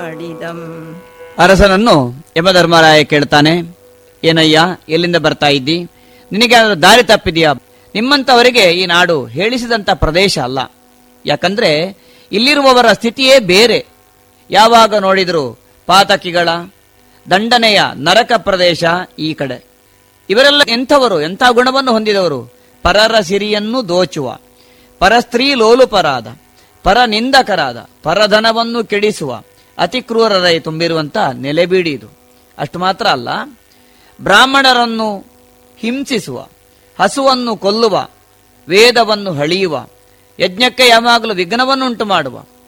ಮಾಡಿದಂ ಅರಸನನ್ನು ಯಮಧರ್ಮರಾಯ ಕೇಳ್ತಾನೆ ಏನಯ್ಯ ಎಲ್ಲಿಂದ ಬರ್ತಾ ಇದ್ದಿ ನಿನಗೆ ಏನಾದ್ರು ದಾರಿ ತಪ್ಪಿದೆಯಾ ನಿಮ್ಮಂತವರಿಗೆ ಈ ನಾಡು ಹೇಳಿಸಿದಂತ ಪ್ರದೇಶ ಅಲ್ಲ ಯಾಕಂದ್ರೆ ಇಲ್ಲಿರುವವರ ಸ್ಥಿತಿಯೇ ಬೇರೆ ಯಾವಾಗ ನೋಡಿದ್ರು ಪಾತಕಿಗಳ ದಂಡನೆಯ ನರಕ ಪ್ರದೇಶ ಈ ಕಡೆ ಇವರೆಲ್ಲ ಎಂಥವರು ಎಂಥ ಗುಣವನ್ನು ಹೊಂದಿದವರು ಪರರ ಸಿರಿಯನ್ನು ದೋಚುವ ಪರಸ್ತ್ರೀ ಲೋಲುಪರಾದ ಪರ ನಿಂದಕರಾದ ಪರಧನವನ್ನು ಕೆಡಿಸುವ ಅತಿ ಕ್ರೂರರೈ ತುಂಬಿರುವಂತ ನೆಲೆಬೀಡಿ ಇದು ಅಷ್ಟು ಮಾತ್ರ ಅಲ್ಲ ಬ್ರಾಹ್ಮಣರನ್ನು ಹಿಂಸಿಸುವ ಹಸುವನ್ನು ಕೊಲ್ಲುವ ವೇದವನ್ನು ಹಳಿಯುವ ಯಜ್ಞಕ್ಕೆ ಯಾವಾಗಲೂ ವಿಘ್ನವನ್ನುಂಟು ಮಾಡುವ